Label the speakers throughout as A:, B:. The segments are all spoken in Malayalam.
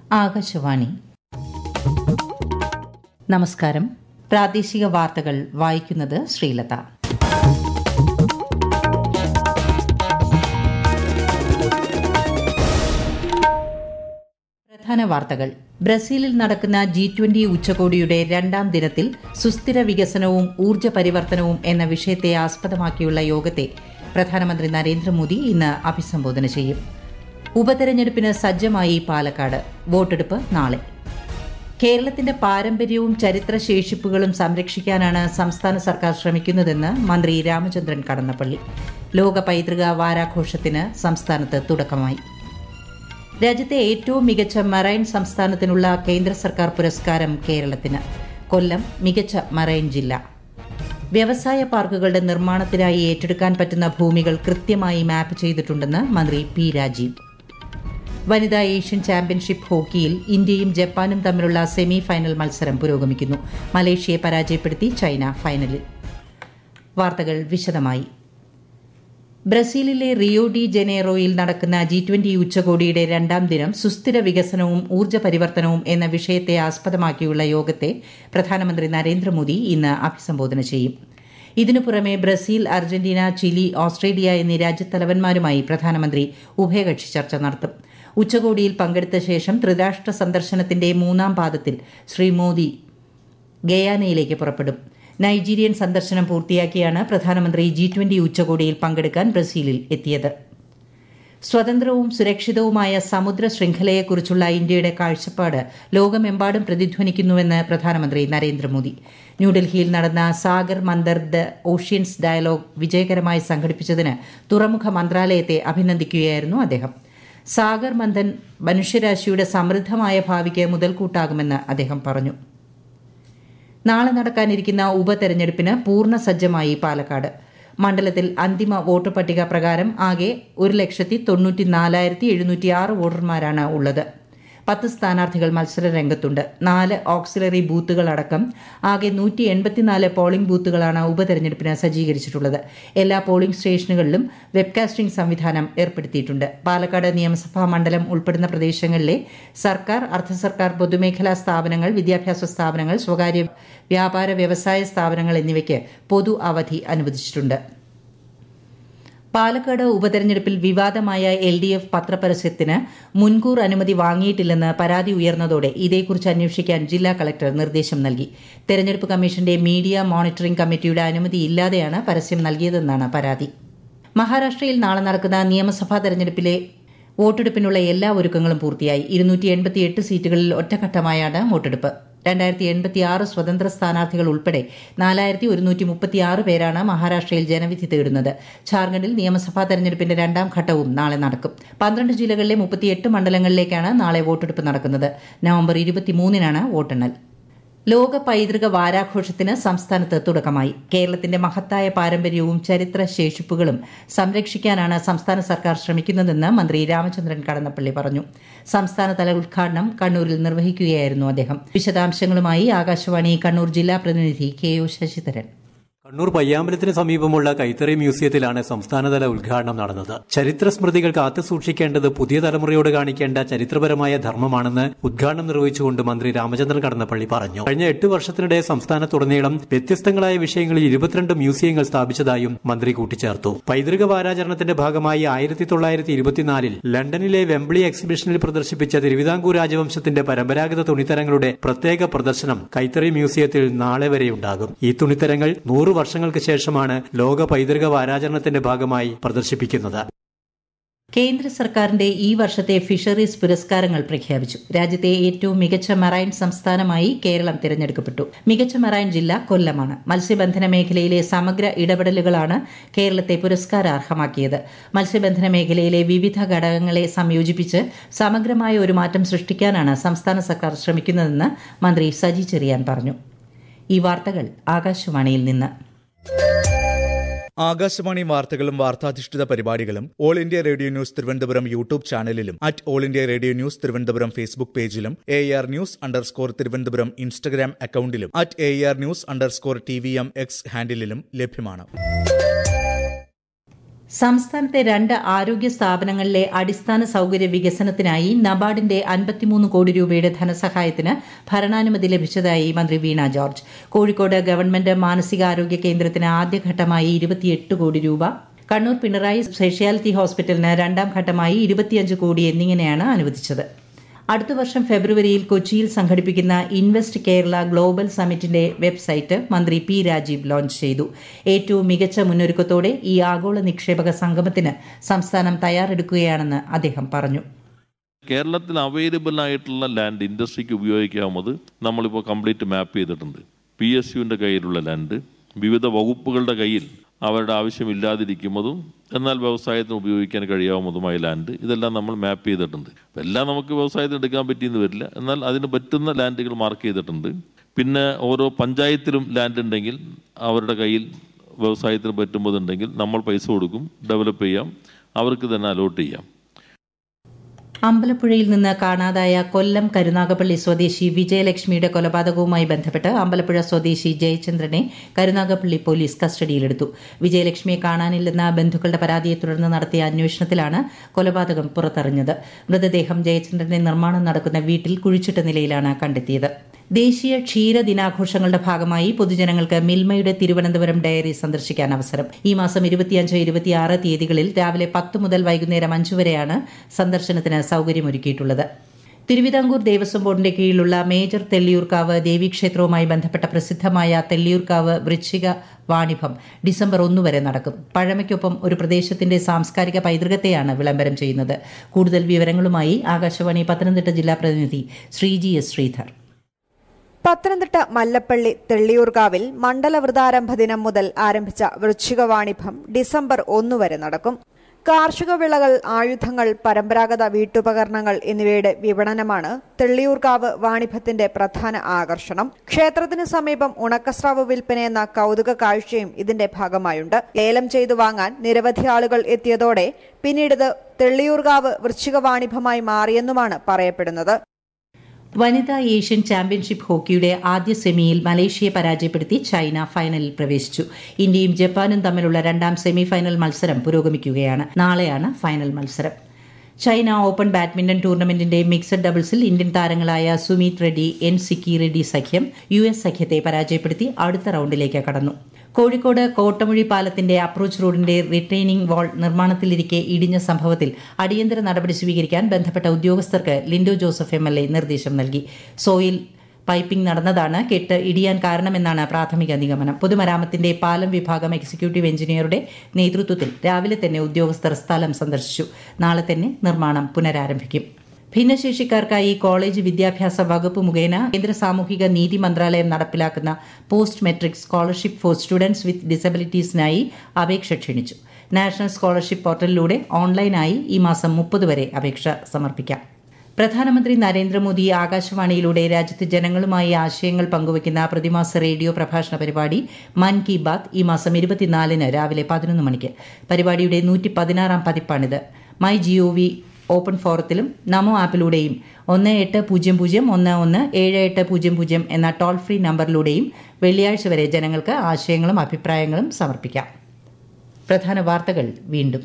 A: ആകാശവാണി നമസ്കാരം പ്രാദേശിക വാർത്തകൾ വായിക്കുന്നത് ശ്രീലത പ്രധാന വാർത്തകൾ ബ്രസീലിൽ നടക്കുന്ന ജി ട്വന്റി ഉച്ചകോടിയുടെ രണ്ടാം ദിനത്തിൽ സുസ്ഥിര വികസനവും ഊർജ്ജ പരിവർത്തനവും എന്ന വിഷയത്തെ ആസ്പദമാക്കിയുള്ള യോഗത്തെ പ്രധാനമന്ത്രി നരേന്ദ്രമോദി ഇന്ന് അഭിസംബോധന ചെയ്യും ഉപതെരഞ്ഞെടുപ്പിന് സജ്ജമായി പാലക്കാട് വോട്ടെടുപ്പ് നാളെ കേരളത്തിന്റെ പാരമ്പര്യവും ചരിത്രശേഷിപ്പുകളും സംരക്ഷിക്കാനാണ് സംസ്ഥാന സർക്കാർ ശ്രമിക്കുന്നതെന്ന് മന്ത്രി രാമചന്ദ്രൻ കടന്നപ്പള്ളി ലോക പൈതൃക വാരാഘോഷത്തിന് സംസ്ഥാനത്ത് തുടക്കമായി രാജ്യത്തെ ഏറ്റവും മികച്ച മറൈൻ സംസ്ഥാനത്തിനുള്ള കേന്ദ്ര സർക്കാർ പുരസ്കാരം കേരളത്തിന് കൊല്ലം മികച്ച മറൈൻ ജില്ല വ്യവസായ പാർക്കുകളുടെ നിർമ്മാണത്തിനായി ഏറ്റെടുക്കാൻ പറ്റുന്ന ഭൂമികൾ കൃത്യമായി മാപ്പ് ചെയ്തിട്ടുണ്ടെന്ന് മന്ത്രി പി രാജീവ് വനിതാ ഏഷ്യൻ ചാമ്പ്യൻഷിപ്പ് ഹോക്കിയിൽ ഇന്ത്യയും ജപ്പാനും തമ്മിലുള്ള സെമി ഫൈനൽ മത്സരം പുരോഗമിക്കുന്നു മലേഷ്യയെ പരാജയപ്പെടുത്തി ചൈന ഫൈനലിൽ വാർത്തകൾ വിശദമായി ബ്രസീലിലെ റിയോ ഡി ജനേറോയിൽ നടക്കുന്ന ജി ട്വന്റി ഉച്ചകോടിയുടെ രണ്ടാം ദിനം സുസ്ഥിര വികസനവും ഊർജ്ജ പരിവർത്തനവും എന്ന വിഷയത്തെ ആസ്പദമാക്കിയുള്ള യോഗത്തെ പ്രധാനമന്ത്രി നരേന്ദ്രമോദി ഇന്ന് അഭിസംബോധന ചെയ്യും ഇതിനു പുറമെ ബ്രസീൽ അർജന്റീന ചിലി ഓസ്ട്രേലിയ എന്നീ രാജ്യത്തലവന്മാരുമായി പ്രധാനമന്ത്രി ഉഭയകക്ഷി ചർച്ച നടത്തും ഉച്ചകോടിയിൽ പങ്കെടുത്ത ശേഷം ത്രിരാഷ്ട്ര സന്ദർശനത്തിന്റെ മൂന്നാം പാദത്തിൽ ശ്രീ മോദി ഗയാനയിലേക്ക് പുറപ്പെടും നൈജീരിയൻ സന്ദർശനം പൂർത്തിയാക്കിയാണ് പ്രധാനമന്ത്രി ജി ട്വന്റി ഉച്ചകോടിയിൽ പങ്കെടുക്കാൻ ബ്രസീലിൽ എത്തിയത് സ്വതന്ത്രവും സുരക്ഷിതവുമായ സമുദ്ര ശൃംഖലയെക്കുറിച്ചുള്ള ഇന്ത്യയുടെ കാഴ്ചപ്പാട് ലോകമെമ്പാടും പ്രതിധ്വനിക്കുന്നുവെന്ന് പ്രധാനമന്ത്രി നരേന്ദ്രമോദി ന്യൂഡൽഹിയിൽ നടന്ന Sagar Manthan the oceans dialogue വിജയകരമായി സംഘടിപ്പിച്ചതിന് തുറമുഖ മന്ത്രാലയത്തെ അഭിനന്ദിക്കുകയായിരുന്നു അദ്ദേഹം സാഗർ മന്ഥൻ മനുഷ്യരാശിയുടെ സമൃദ്ധമായ ഭാവിക്ക് മുതൽക്കൂട്ടാകുമെന്ന് അദ്ദേഹം പറഞ്ഞു നാളെ നടക്കാനിരിക്കുന്ന ഉപതെരഞ്ഞെടുപ്പിന് പൂർണ്ണ സജ്ജമായി പാലക്കാട് മണ്ഡലത്തിൽ അന്തിമ വോട്ടർ പട്ടിക പ്രകാരം ആകെ ഒരു ലക്ഷത്തി തൊണ്ണൂറ്റി നാലായിരത്തി എഴുന്നൂറ്റി ആറ് വോട്ടർമാരാണ് ഉള്ളത് പത്ത് സ്ഥാനാർത്ഥികൾ മത്സര രംഗത്തുണ്ട് നാല് ഓക്സിലറി ബൂത്തുകളടക്കം ആകെ നൂറ്റി എൺപത്തിനാല് പോളിംഗ് ബൂത്തുകളാണ് ഉപതെരഞ്ഞെടുപ്പിന് സജ്ജീകരിച്ചിട്ടുള്ളത് എല്ലാ പോളിംഗ് സ്റ്റേഷനുകളിലും വെബ്കാസ്റ്റിംഗ് സംവിധാനം ഏർപ്പെടുത്തിയിട്ടുണ്ട് പാലക്കാട് നിയമസഭാ മണ്ഡലം ഉൾപ്പെടുന്ന പ്രദേശങ്ങളിലെ സർക്കാർ അർദ്ധ സർക്കാർ പൊതുമേഖലാ സ്ഥാപനങ്ങൾ വിദ്യാഭ്യാസ സ്ഥാപനങ്ങൾ സ്വകാര്യ വ്യാപാര വ്യവസായ സ്ഥാപനങ്ങൾ എന്നിവയ്ക്ക് പൊതു അവധി അനുവദിച്ചിട്ടുണ്ട് പാലക്കാട് ഉപതെരഞ്ഞെടുപ്പിൽ വിവാദമായ എൽ ഡി എഫ് പത്രപരസ്യത്തിന് മുൻകൂർ അനുമതി വാങ്ങിയിട്ടില്ലെന്ന് പരാതി ഉയർന്നതോടെ ഇതേക്കുറിച്ച് അന്വേഷിക്കാൻ ജില്ലാ കളക്ടർ നിർദ്ദേശം നൽകി തെരഞ്ഞെടുപ്പ് കമ്മീഷന്റെ മീഡിയ മോണിറ്ററിംഗ് കമ്മിറ്റിയുടെ അനുമതിയില്ലാതെയാണ് പരസ്യം നൽകിയതെന്നാണ് പരാതി മഹാരാഷ്ട്രയിൽ നാളെ നടക്കുന്ന നിയമസഭാ തെരഞ്ഞെടുപ്പിലെ വോട്ടെടുപ്പിനുള്ള എല്ലാ ഒരുക്കങ്ങളും പൂർത്തിയായി ഇരുന്നൂറ്റി എൺപത്തിയെട്ട് സീറ്റുകളിൽ ഒറ്റഘട്ടമായാണ് വോട്ടെടുപ്പ് രണ്ടായിരത്തി എൺപത്തിയാറ് സ്വതന്ത്ര സ്ഥാനാർത്ഥികൾ ഉൾപ്പെടെ നാലായിരത്തി ഒരുന്നൂറ്റി മുപ്പത്തിയാറ് പേരാണ് മഹാരാഷ്ട്രയിൽ ജനവിധി തേടുന്നത് ഝാർഖണ്ഡിൽ നിയമസഭാ തെരഞ്ഞെടുപ്പിന്റെ രണ്ടാം ഘട്ടവും നാളെ നടക്കും പന്ത്രണ്ട് ജില്ലകളിലെ മുപ്പത്തിയെട്ട് മണ്ഡലങ്ങളിലേക്കാണ് നാളെ വോട്ടെടുപ്പ് നടക്കുന്നത് നവംബർ ഇരുപത്തിമൂന്നിനാണ് വോട്ടെണ്ണൽ ലോക പൈതൃക വാരാഘോഷത്തിന് സംസ്ഥാനത്ത് തുടക്കമായി കേരളത്തിന്റെ മഹത്തായ പാരമ്പര്യവും ചരിത്ര ശേഷിപ്പുകളും സംരക്ഷിക്കാനാണ് സംസ്ഥാന സർക്കാർ ശ്രമിക്കുന്നതെന്ന് മന്ത്രി രാമചന്ദ്രൻ കടന്നപ്പള്ളി പറഞ്ഞു സംസ്ഥാനതല ഉദ്ഘാടനം കണ്ണൂരിൽ നിർവഹിക്കുകയായിരുന്നു അദ്ദേഹം വിശദാംശങ്ങളുമായി ആകാശവാണി കണ്ണൂർ ജില്ലാ പ്രതിനിധി കെ ഒ ശശിധരൻ
B: കണ്ണൂർ പയ്യാമ്പലത്തിന് സമീപമുള്ള കൈത്തറി മ്യൂസിയത്തിലാണ് സംസ്ഥാനതല ഉദ്ഘാടനം നടന്നത് ചരിത്ര സ്മൃതികൾ കാത്തുസൂക്ഷിക്കേണ്ടത് പുതിയ തലമുറയോട് കാണിക്കേണ്ട ചരിത്രപരമായ ധർമ്മമാണെന്ന് ഉദ്ഘാടനം നിർവഹിച്ചുകൊണ്ട് മന്ത്രി രാമചന്ദ്രൻ കടന്നപ്പള്ളി പറഞ്ഞു കഴിഞ്ഞ എട്ട് വർഷത്തിനിടെ സംസ്ഥാനത്തുടനീളം വ്യത്യസ്തങ്ങളായ വിഷയങ്ങളിൽ ഇരുപത്തിരണ്ട് മ്യൂസിയങ്ങൾ സ്ഥാപിച്ചതായും മന്ത്രി കൂട്ടിച്ചേർത്തു പൈതൃക വാരാചരണത്തിന്റെ ഭാഗമായി ആയിരത്തി തൊള്ളായിരത്തി ഇരുപത്തിനാലിൽ ലണ്ടനിലെ വെംബ്ലി എക്സിബിഷനിൽ പ്രദർശിപ്പിച്ച തിരുവിതാംകൂർ രാജവംശത്തിന്റെ പരമ്പരാഗത തുണിത്തരങ്ങളുടെ പ്രത്യേക പ്രദർശനം കൈത്തറി മ്യൂസിയത്തിൽ നാളെ വരെയുണ്ടാകും ഈ തുണിത്തരങ്ങൾ നൂറ് വർഷങ്ങൾക്ക് ശേഷമാണ് ലോക പൈതൃക വാരാചരണത്തിന്റെ ഭാഗമായി പ്രദർശിപ്പിക്കുന്നത്
A: കേന്ദ്ര സർക്കാരിന്റെ ഈ വർഷത്തെ ഫിഷറീസ് പുരസ്കാരങ്ങൾ പ്രഖ്യാപിച്ചു രാജ്യത്തെ ഏറ്റവും മികച്ച മറൈൻ സംസ്ഥാനമായി കേരളം തിരഞ്ഞെടുക്കപ്പെട്ടു മികച്ച മറൈൻ ജില്ല കൊല്ലമാണ് മത്സ്യബന്ധന മേഖലയിലെ സമഗ്ര ഇടപെടലുകളാണ് കേരളത്തെ പുരസ്കാരാർഹമാക്കിയത് മത്സ്യബന്ധന മേഖലയിലെ വിവിധ ഘടകങ്ങളെ സംയോജിപ്പിച്ച് സമഗ്രമായ ഒരു മാറ്റം സൃഷ്ടിക്കാനാണ് സംസ്ഥാന സർക്കാർ ശ്രമിക്കുന്നതെന്ന് മന്ത്രി സജി ചെറിയാൻ പറഞ്ഞു ഈ വാർത്തകൾ ആകാശവാണിയിൽ നിന്ന്
C: ആകാശവാണി വാർത്തകളും വാർത്താധിഷ്ഠിത പരിപാടികളും All India Radio News Thiruvananthapuram YouTube ചാനലിലും at All India Radio News Thiruvananthapuram Facebook പേജിലും A R news underscore Thiruvananthapuram Instagram അക്കൌണ്ടിലും at A R news underscore T V M X ഹാൻഡിലും ലഭ്യമാണ്
A: സംസ്ഥാനത്തെ രണ്ട് ആരോഗ്യ സ്ഥാപനങ്ങളിലെ അടിസ്ഥാന സൌകര്യ വികസനത്തിനായി നബാർഡിന്റെ അൻപത്തിമൂന്ന് കോടി രൂപയുടെ ധനസഹായത്തിന് ഭരണാനുമതി ലഭിച്ചതായി മന്ത്രി വീണ ജോർജ് കോഴിക്കോട് ഗവൺമെന്റ് മാനസികാരോഗ്യ കേന്ദ്രത്തിന് ആദ്യഘട്ടമായി ഇരുപത്തിയെട്ട് കോടി രൂപ കണ്ണൂർ പിണറായി സ്പെഷ്യാലിറ്റി ഹോസ്പിറ്റലിന് രണ്ടാം ഘട്ടമായി ഇരുപത്തിയഞ്ച് കോടി എന്നിങ്ങനെയാണ് അനുവദിച്ചത് അടുത്ത വർഷം ഫെബ്രുവരിയിൽ കൊച്ചിയിൽ സംഘടിപ്പിക്കുന്ന ഇൻവെസ്റ്റ് കേരള ഗ്ലോബൽ സമിറ്റിന്റെ വെബ്സൈറ്റ് മന്ത്രി പി രാജീവ് ലോഞ്ച് ചെയ്തു ഏറ്റവും മികച്ച മുന്നൊരുക്കത്തോടെ ഈ ആഗോള നിക്ഷേപക സംഗമത്തിന് സംസ്ഥാനം തയ്യാറെടുക്കുകയാണെന്ന് അദ്ദേഹം പറഞ്ഞു
D: കേരളത്തിൽ അവൈലബിൾ ആയിട്ടുള്ള ലാൻഡ് ഇൻഡസ്ട്രിക്ക് ഉപയോഗിക്കാവുന്നത് നമ്മളിപ്പോൾ കംപ്ലീറ്റ് മാപ്പ് ചെയ്തിട്ടുണ്ട് പി എസ് യുവിൻ്റെ കയ്യിലുള്ള ലാൻഡ് വിവിധ വകുപ്പുകളുടെ കയ്യിൽ അവരുടെ ആവശ്യമില്ലാതിരിക്കുന്നതും എന്നാൽ വ്യവസായത്തിന് ഉപയോഗിക്കാൻ കഴിയാവുന്നതുമായ ലാൻഡ് ഇതെല്ലാം നമ്മൾ മാപ്പ് ചെയ്തിട്ടുണ്ട് അപ്പം എല്ലാം നമുക്ക് വ്യവസായത്തിന് എടുക്കാൻ പറ്റിയെന്ന് വരില്ല എന്നാൽ അതിന് പറ്റുന്ന ലാൻഡുകൾ മാർക്ക് ചെയ്തിട്ടുണ്ട് പിന്നെ ഓരോ പഞ്ചായത്തിലും ലാൻഡ് ഉണ്ടെങ്കിൽ അവരുടെ കയ്യിൽ വ്യവസായത്തിന് പറ്റുമ്പോഴുണ്ടെങ്കിൽ നമ്മൾ പൈസ കൊടുക്കും ഡെവലപ്പ് ചെയ്യാം അവർക്ക് തന്നെ അലോട്ട് ചെയ്യാം
A: അമ്പലപ്പുഴയിൽ നിന്ന് കാണാതായ കൊല്ലം കരുനാഗപ്പള്ളി സ്വദേശി വിജയലക്ഷ്മിയുടെ കൊലപാതകവുമായി ബന്ധപ്പെട്ട് അമ്പലപ്പുഴ സ്വദേശി ജയചന്ദ്രനെ കരുനാഗപ്പള്ളി പോലീസ് കസ്റ്റഡിയിലെടുത്തു വിജയലക്ഷ്മിയെ കാണാനില്ലെന്ന ബന്ധുക്കളുടെ പരാതിയെ തുടർന്ന് നടത്തിയ അന്വേഷണത്തിലാണ് കൊലപാതകം പുറത്തറിഞ്ഞത് മൃതദേഹം ജയചന്ദ്രന്റെ നിർമ്മാണം നടക്കുന്ന വീട്ടിൽ കുഴിച്ചിട്ട നിലയിലാണ് കണ്ടെത്തിയത് ദേശീയ ക്ഷീര ദിനാഘോഷങ്ങളുടെ ഭാഗമായി പൊതുജനങ്ങൾക്ക് മിൽമയുടെ തിരുവനന്തപുരം ഡയറി സന്ദർശിക്കാൻ അവസരം ഈ മാസം ഇരുപത്തിയഞ്ച് ഇരുപത്തിയാറ് തീയതികളിൽ രാവിലെ പത്ത് മുതൽ വൈകുന്നേരം അഞ്ചു വരെയാണ് സന്ദർശനത്തിന് സൌകര്യമൊരുക്കിയിട്ടുള്ളത് തിരുവിതാംകൂർ ദേവസ്വം ബോർഡിന്റെ കീഴിലുള്ള മേജർ തെള്ളിയൂർക്കാവ് ദേവീക്ഷേത്രവുമായി ബന്ധപ്പെട്ട പ്രസിദ്ധമായ തെള്ളിയൂർക്കാവ് വൃശ്ചിക വാണിഭം ഡിസംബർ ഒന്ന് വരെ നടക്കും പഴമയ്ക്കൊപ്പം ഒരു പ്രദേശത്തിന്റെ സാംസ്കാരിക പൈതൃകത്തെയാണ് വിളംബരം ചെയ്യുന്നത് കൂടുതൽ വിവരങ്ങളുമായി ആകാശവാണി പത്തനംതിട്ട ജില്ലാ പ്രതിനിധി ശ്രീജി എസ് ശ്രീധർ
E: പത്തനംതിട്ട മല്ലപ്പള്ളി തെള്ളിയൂർക്കാവിൽ മണ്ഡലവൃതാരംഭ ദിനം മുതൽ ആരംഭിച്ച വൃശ്ചിക വാണിഭം ഡിസംബർ ഒന്നു വരെ നടക്കും കാർഷിക വിളകൾ ആയുധങ്ങൾ പരമ്പരാഗത വീട്ടുപകരണങ്ങൾ എന്നിവയുടെ വിപണനമാണ് തെള്ളിയൂർക്കാവ് വാണിഭത്തിന്റെ പ്രധാന ആകർഷണം ക്ഷേത്രത്തിന് സമീപം ഉണക്കസ്രാവ് വിൽപ്പന എന്ന കൗതുക കാഴ്ചയും ഇതിന്റെ ഭാഗമായുണ്ട് ലേലം ചെയ്തു വാങ്ങാൻ നിരവധി ആളുകൾ എത്തിയതോടെ പിന്നീട് തെള്ളിയൂർക്കാവ് വൃശ്ചിക വാണിഭമായി മാറിയെന്നുമാണ് പറയപ്പെടുന്നത്
A: വനിതാ ഏഷ്യൻ ചാമ്പ്യൻഷിപ്പ് ഹോക്കിയുടെ ആദ്യ സെമിയിൽ മലേഷ്യയെ പരാജയപ്പെടുത്തി ചൈന ഫൈനലിൽ പ്രവേശിച്ചു ഇന്ത്യയും ജപ്പാനും തമ്മിലുള്ള രണ്ടാം സെമി ഫൈനൽ മത്സരം പുരോഗമിക്കുകയാണ് നാളെയാണ് ഫൈനൽ മത്സരം ചൈന ഓപ്പൺ ബാഡ്മിന്റൺ ടൂർണമെന്റിന്റെ മിക്സഡ് ഡബിൾസിൽ ഇന്ത്യൻ താരങ്ങളായ സുമീത് റെഡ്ഡി എൻ സിക്കി റെഡ്ഡി സഖ്യം യു എസ് സഖ്യത്തെ പരാജയപ്പെടുത്തി അടുത്ത റൌണ്ടിലേക്ക് കടന്നു കോഴിക്കോട് കോട്ടമുഴി പാലത്തിന്റെ അപ്രോച്ച് റോഡിന്റെ റിട്രെയിനിംഗ് വാൾ നിർമ്മാണത്തിലിരിക്കെ ഇടിഞ്ഞ സംഭവത്തിൽ അടിയന്തര നടപടി സ്വീകരിക്കാൻ ബന്ധപ്പെട്ട ഉദ്യോഗസ്ഥർക്ക് Linto Joseph M L A നിർദ്ദേശം നൽകി സോയിൽ പൈപ്പിംഗ് നടന്നതാണ് കെട്ട് ഇടിയാൻ കാരണമെന്നാണ് പ്രാഥമിക നിഗമനം പൊതുമരാമത്തിന്റെ പാലം വിഭാഗം എക്സിക്യൂട്ടീവ് എഞ്ചിനീയറുടെ നേതൃത്വത്തിൽ രാവിലെ തന്നെ ഉദ്യോഗസ്ഥർ സ്ഥലം സന്ദർശിച്ചു നാളെ തന്നെ നിർമ്മാണം പുനരാരംഭിക്കും ഭിന്നശേഷിക്കാർക്കായി കോളേജ് വിദ്യാഭ്യാസ വകുപ്പ് മുഖേന കേന്ദ്ര സാമൂഹിക നീതി മന്ത്രാലയം നടപ്പിലാക്കുന്ന post matric scholarship for students with ഡിസബിലിറ്റീസിനായി അപേക്ഷ ക്ഷണിച്ചു നാഷണൽ സ്കോളർഷിപ്പ് പോർട്ടലിലൂടെ ഓൺലൈനായി ഈ മാസം മുപ്പത് വരെ അപേക്ഷ സമർപ്പിക്കാം പ്രധാനമന്ത്രി നരേന്ദ്രമോദി ആകാശവാണിയിലൂടെ രാജ്യത്തെ ജനങ്ങളുമായി ആശയങ്ങൾ പങ്കുവയ്ക്കുന്ന പ്രതിമാസ റേഡിയോ പ്രഭാഷണ പരിപാടി മൻ കി ബാത്ത് ഈ മാസം ഇരുപത്തിനാലിന് രാവിലെ പതിനൊന്ന് മണിക്ക് പരിപാടിയുടെ നൂറ്റി പതിനാറാം പതിപ്പാണിത് മൈ ജിഒവി ഓപ്പൺ ഫോറത്തിലും നമോ ആപ്പിലൂടെയും ഒന്ന് എട്ട് പൂജ്യം പൂജ്യം ഒന്ന് ഒന്ന് ഏഴ് എട്ട് പൂജ്യം പൂജ്യം എന്ന ടോൾ ഫ്രീ നമ്പറിലൂടെയും വെള്ളിയാഴ്ച വരെ ജനങ്ങൾക്ക് ആശയങ്ങളും അഭിപ്രായങ്ങളും സമർപ്പിക്കാം പ്രധാന വാർത്തകൾ വീണ്ടും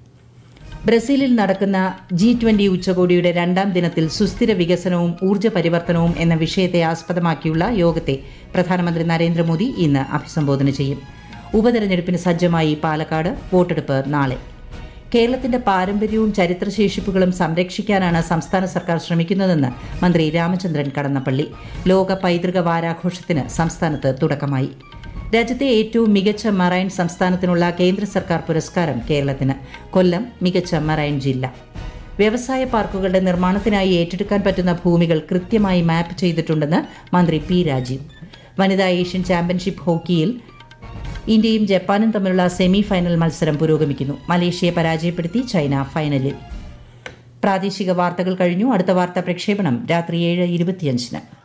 A: ബ്രസീലിൽ നടക്കുന്ന ജി ട്വന്റി ഉച്ചകോടിയുടെ രണ്ടാം ദിനത്തിൽ സുസ്ഥിര വികസനവും ഊർജ്ജ പരിവർത്തനവും എന്ന വിഷയത്തെ ആസ്പദമാക്കിയുള്ള യോഗത്തെ പ്രധാനമന്ത്രി നരേന്ദ്രമോദി ഇന്ന് അഭിസംബോധന ചെയ്യും ഉപതെരഞ്ഞെടുപ്പിന് സജ്ജമായി പാലക്കാട് വോട്ടെടുപ്പ് നാളെ കേരളത്തിന്റെ പാരമ്പര്യവും ചരിത്രശേഷിപ്പുകളും സംരക്ഷിക്കാനാണ് സംസ്ഥാന സർക്കാർ ശ്രമിക്കുന്നതെന്ന് മന്ത്രി രാമചന്ദ്രൻ കടന്നപ്പള്ളി ലോക പൈതൃക വാരാഘോഷത്തിന് സംസ്ഥാനത്ത് തുടക്കമായി രാജ്യത്തെ ഏറ്റവും മികച്ച മറൈൻ സംസ്ഥാനത്തിനുള്ള കേന്ദ്ര സർക്കാർ പുരസ്കാരം കേരളത്തിന് കൊല്ലം മികച്ച മറൈൻ ജില്ല വ്യവസായ പാർക്കുകളുടെ നിർമ്മാണത്തിനായി ഏറ്റെടുക്കാൻ പറ്റുന്ന ഭൂമികൾ കൃത്യമായി മാപ്പ് ചെയ്തിട്ടുണ്ടെന്ന് മന്ത്രി പി രാജീവ് വനിതാ ഏഷ്യൻ ചാമ്പ്യൻഷിപ്പ് ഹോക്കിയിൽ ഇന്ത്യയും ജപ്പാനും തമ്മിലുള്ള സെമി ഫൈനൽ മത്സരം പുരോഗമിക്കുന്നു മലേഷ്യയെ പരാജയപ്പെടുത്തി ചൈന ഫൈനലിൽ പ്രാദേശിക വാർത്തകൾ കഴിഞ്ഞു അടുത്ത വാർത്താ പ്രക്ഷേപണം രാത്രി ഏഴ് ഇരുപത്തിയഞ്ചിന്